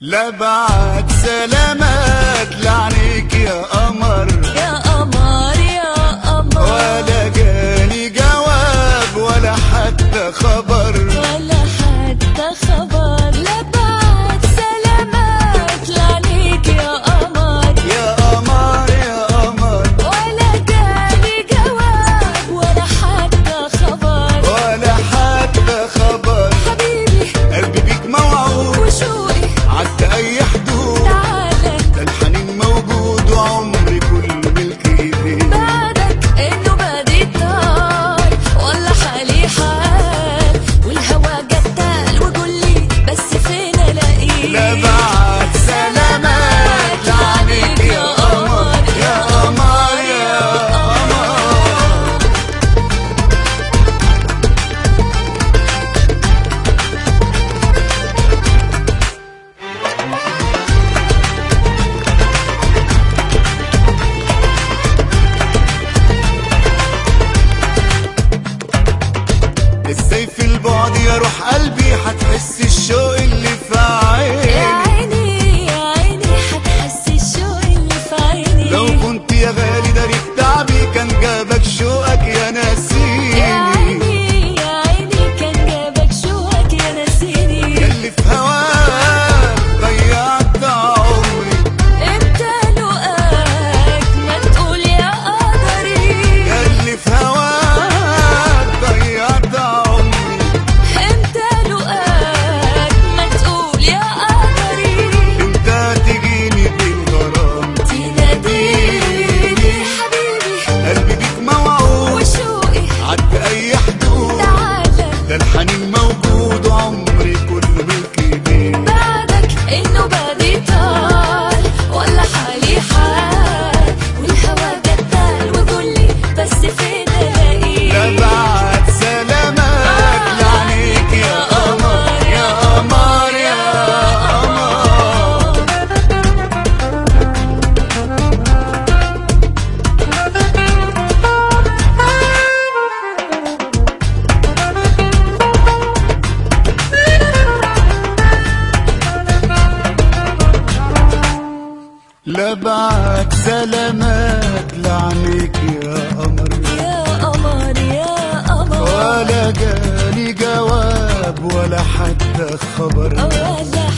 لا بعد سلامات لعنيك يا قمر يا قمر يا قمر ولا جاني جواب ولا حتى خبر ولا حتى خبر لا بعد سلامات لعنيك يا قمر يا قمر يا قمر ولا جالي جواب ولا حتى خبر ولا حتى خبر حبيبي قلبي بيك موعود وشوقي عدى اي حدود تعالى ده الحنين موجود وعمري كل ملك ايديك بعدك انه بادي طار ولا حالي حال والهوى جتال وقولي بس فين الاقيه لا بعد سلامات لعنيك يا قمر يا قمر يا قمر ازاي في البعد يا روح قلبي هتحس الشوق اللي في يا عيني عيني يا عيني هتحس الشوق اللي في عيني لو كنت يا غالي دارك تعبي كان جابك شوقك يا يا ناسيني عيني يا عيني كان جابك شوقك يا ناسيني اللي في هواك ضيعت عمري امتى لقاك ما تقول يا قدري اللي في هواك ضيعت عمري امتى لقاك ما تقول يا قدري انت تجيني بالغرام تناديني حبيبي قلبي بيك موعود وشوقي عدى اي حدود تعالى ده الحنين موجود وعمري كله ملك ايديك بعدك انه بادي طال ولا حالي حال والهوى جتال وقولي بس فين الاقيه لا بعد سلامات لعنيك يا قمر يا قمر يا قمر لا بعد سلامات لعنيك يا قمر يا قمر يا قمر ولا جالي جواب ولا حتى خبر ولا